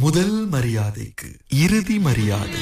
முதல் மரியாதைக்கு இறுதி மரியாதை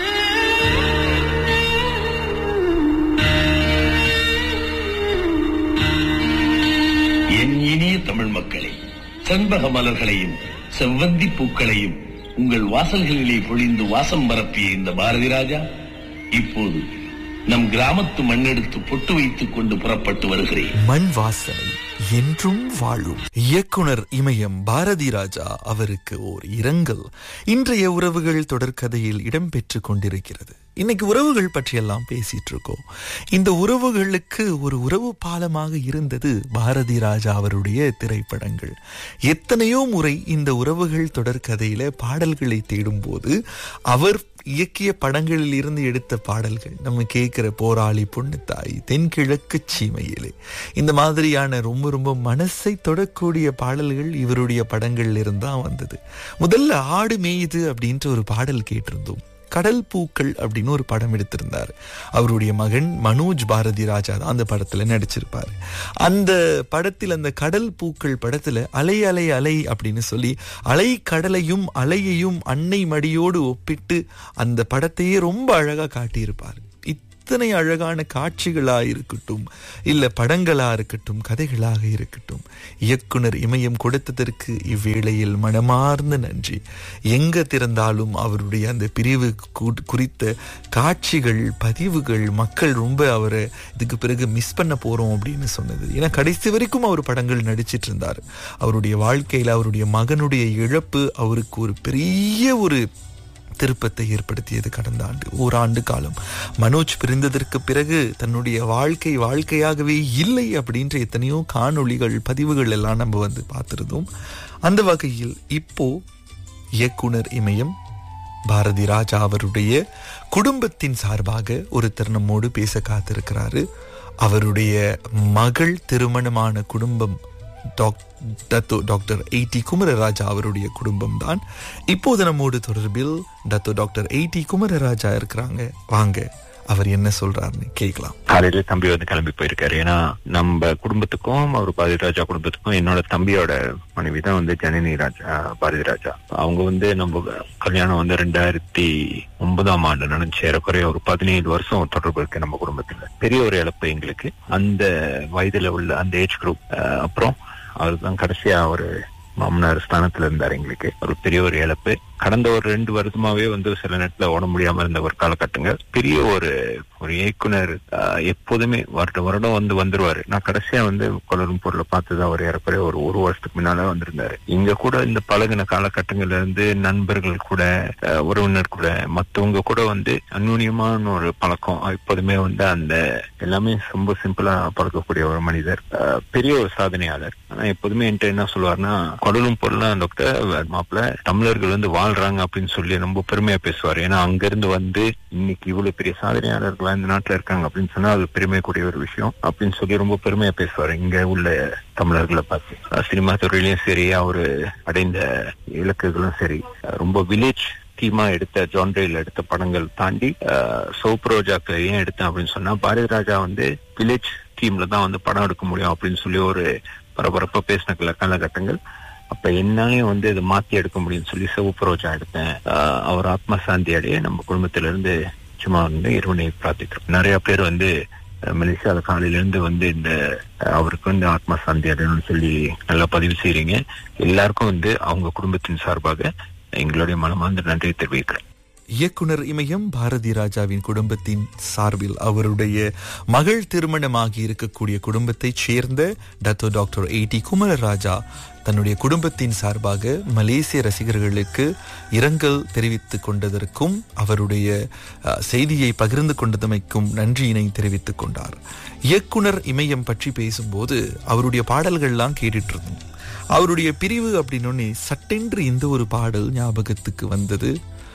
என் இனிய தமிழ் மக்களே செண்பக மலர்களையும் செவ்வந்தி பூக்களையும் உங்கள் வாசல்களிலே பொழிந்து வாசம் பரப்பிய இந்த பாரதி ராஜா இப்போது நம் கிராமத்து மண்ணெடுத்து பொட்டு வைத்துக் கொண்டு புறப்பட்டு வருகிறேன் மண் வாசனை என்றும் வாழும் இயக்குனர் இமயம் பாரதி ராஜா அவருக்கு ஓர் இரங்கல் இன்றைய உறவுகள் தொடர்கதையில் இடம்பெற்று கொண்டிருக்கிறது இன்னைக்கு உறவுகள் பற்றியெல்லாம் பேசிட்டு இருக்கோம் இந்த உறவுகளுக்கு ஒரு உறவு பாலமாக இருந்தது பாரதி ராஜா அவருடைய திரைப்படங்கள் எத்தனையோ முறை இந்த உறவுகள் தொடர்கதையில பாடல்களை தேடும்போது அவர் இயக்கிய படங்களில் இருந்து எடுத்த பாடல்கள் நம்ம கேட்கிற போராளி பொண்ணுத்தாய் தென்கிழக்கு சீமையிலே இந்த மாதிரியான ரொம்ப ரொம்ப மனசை தொடக்கூடிய பாடல்கள் இவருடைய படங்கள்ல இருந்தா வந்தது முதல்ல ஆடு மேயுது அப்படின்ற ஒரு பாடல் கேட்டிருந்தோம் கடல் பூக்கள் அப்படின்னு ஒரு படம் எடுத்திருந்தார் அவருடைய மகன் மனோஜ் பாரதி ராஜா தான் அந்த படத்துல நடிச்சிருப்பாரு அந்த படத்தில் அந்த கடல் பூக்கள் படத்துல அலை அலை அலை அப்படின்னு சொல்லி அலை கடலையும் அலையையும் அன்னை மடியோடு ஒப்பிட்டு அந்த படத்தையே ரொம்ப அழகா காட்டியிருப்பார் இத்தனை அழகான காட்சிகளா இருக்கட்டும் இல்ல படங்களா இருக்கட்டும் கதைகளாக இருக்கட்டும் இயக்குனர் இமயம் கொடுத்ததற்கு இவ்வேளையில் மனமார்ந்த நன்றி எங்க திறந்தாலும் அவருடைய அந்த பிரிவு கு- குறித்த காட்சிகள் பதிவுகள் மக்கள் ரொம்ப அவரை இதுக்கு பிறகு மிஸ் பண்ண போறோம் அப்படின்னு சொன்னது ஏன்னா கடைசி வரைக்கும் அவர் படங்கள் நடிச்சிட்டு இருந்தார் அவருடைய வாழ்க்கையில அவருடைய மகனுடைய இழப்பு அவருக்கு ஒரு பெரிய ஒரு திருப்பத்தை ஏற்படுத்தியது கடந்த ஆண்டு ஓராண்டு காலம் மனோஜ் பிரிந்ததற்கு பிறகு தன்னுடைய வாழ்க்கை வாழ்க்கையாகவே இல்லை அப்படின்ற எத்தனையோ காணொளிகள் பதிவுகள் எல்லாம் நம்ம வந்து பார்த்திருந்தோம் அந்த வகையில் இப்போ இயக்குனர் இமயம் பாரதி ராஜா அவருடைய குடும்பத்தின் சார்பாக ஒரு நம்மோடு பேச காத்திருக்கிறாரு அவருடைய மகள் திருமணமான குடும்பம் டாக்- டத்தோ டாக்டர் எயிட்டி குமரராஜா அவருடைய குடும்பம் தான் இப்போது நம்மோடு தொடர்பில் டத்தோ டாக்டர் எயிட்டி குமரராஜா இருக்கிறாங்க வாங்க அவர் என்ன சொல்றாருன்னு கேட்கலாம் காலையில தம்பி வந்து கிளம்பி போயிருக்காரு ஏன்னா நம்ம குடும்பத்துக்கும் அவர் பாரதி ராஜா குடும்பத்துக்கும் என்னோட தம்பியோட மனைவி தான் வந்து ஜனனி ராஜா பாரதி ராஜா அவங்க வந்து நம்ம கல்யாணம் வந்து ரெண்டாயிரத்தி ஒன்பதாம் ஆண்டு நடந்துச்சு ஏறக்குறைய ஒரு பதினேழு வருஷம் தொடர்பு இருக்கு நம்ம குடும்பத்துல பெரிய ஒரு இழப்பு எங்களுக்கு அந்த வயதுல உள்ள அந்த ஏஜ் குரூப் அப்புறம் அவர் தான் கடைசியா ஒரு மாமனார் ஸ்தானத்துல இருந்தார் எங்களுக்கு ஒரு பெரிய ஒரு இழப்பு கடந்த ஒரு ரெண்டு வருஷமாவே வந்து சில நேரத்துல ஓட முடியாம இருந்த ஒரு காலகட்டங்கள் பெரிய ஒரு ஒரு இயக்குனர் ஆஹ், எப்போதுமே வருட வருடம் வந்து வந்துருவாரு நான் கடைசியா வந்து கொலரும் பொருளை பார்த்தது அவர் ஏறக்குறைய ஒரு ஒரு வருஷத்துக்கு முன்னால வந்திருந்தாரு இங்க கூட இந்த பழகின காலகட்டங்கள்ல இருந்து நண்பர்கள் கூட ஆஹ், உறவினர் கூட மத்தவங்க கூட வந்து அந்யூன்யமான ஒரு பழக்கம் எப்போதுமே வந்து அந்த எல்லாமே ரொம்ப சிம்பிளா பழக்கக்கூடிய ஒரு மனிதர் ஆஹ், பெரிய ஒரு சாதனையாளர் ஆனா எப்போதுமே என்கிட்ட என்ன சொல்லுவாருன்னா கொடலும் பொருளாம் டாக்டர் மாப்பிள்ள தமிழர்கள் வந்து வாழ்றாங்க அப்படின்னு சொல்லி ரொம்ப பெருமையா பேசுவார் ஏன்னா அங்க இருந்து வந்து இன்னைக்கு இவ்வளவு பெரிய சாதனையாளர்களா இந்த நாட்டுல இருக்காங்க அப்படின்னு சொன்னா அது பெருமைக்கூடிய ஒரு விஷயம் அப்படின்னு சொல்லி ரொம்ப பெருமையா பேசுவார் இங்க உள்ள தமிழர்களை பார்த்து அஹ் சினிமா துறையிலயும் சரி அவரு அடைந்த இலக்குகளும் சரி அஹ் ரொம்ப வில்லேஜ் தீமா எடுத்த ஜான்ரேல எடுத்த படங்கள் தாண்டி அஹ், சோப் ரோஜாக்கு ஏன் எடுத்தேன் அப்படின்னு சொன்னா பாரதி ராஜா வந்து வில்லேஜ் தீம்ல தான் வந்து படம் எடுக்க முடியும் அப்படின்னு சொல்லி ஒரு பரபரப்பா பேசின கால- காலகட்டங்கள் அப்ப என்னாலையும் வந்து இதை மாத்தி எடுக்க முடியும்னு சொல்லி சிவப்பு ரோஜா எடுத்தேன் ஆஹ் அவர் ஆத்ம சாந்தி அடைய நம்ம குடும்பத்தில இருந்து சும்மா வந்து இறைவனை பிரார்த்திக்கிறோம் நிறைய பேர் வந்து அஹ், மலேசியால காலையில இருந்து வந்து இந்த அஹ், அவருக்கு வந்து ஆத்ம சாந்தி அடையணும்னு சொல்லி நல்லா பதிவு செய்றீங்க எல்லாருக்கும் வந்து அவங்க குடும்பத்தின் சார்பாக எங்களுடைய மனமார்ந்த நன்றியை தெரிவிக்கிறேன் இயக்குனர் இமயம் பாரதி ராஜாவின் குடும்பத்தின் சார்பில் அவருடைய மகள் திருமணமாகி இருக்கக்கூடிய குடும்பத்தைச் சேர்ந்த டத்தோ டாக்டர் எயிட்டி குமரராஜா தன்னுடைய குடும்பத்தின் சார்பாக மலேசிய ரசிகர்களுக்கு இரங்கல் தெரிவித்துக் கொண்டதற்கும் அவருடைய அஹ், செய்தியை பகிர்ந்து கொண்டதமைக்கும் நன்றியினை தெரிவித்துக் கொண்டார் இயக்குனர் இமயம் பற்றி பேசும்போது அவருடைய பாடல்கள்லாம் கேட்டுட்டு இருந்தோம் அவருடைய பிரிவு அப்படின்னொன்னே சட்டென்று இந்த ஒரு பாடல் ஞாபகத்துக்கு வந்தது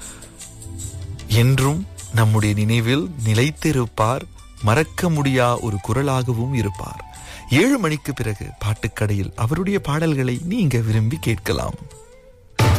என்றும் நம்முடைய நினைவில் நிலைத்திருப்பார் மறக்க முடியா ஒரு குரலாகவும் இருப்பார் ஏழு மணிக்கு பிறகு பாட்டுக்கடையில் அவருடைய பாடல்களை நீங்க விரும்பி கேட்கலாம்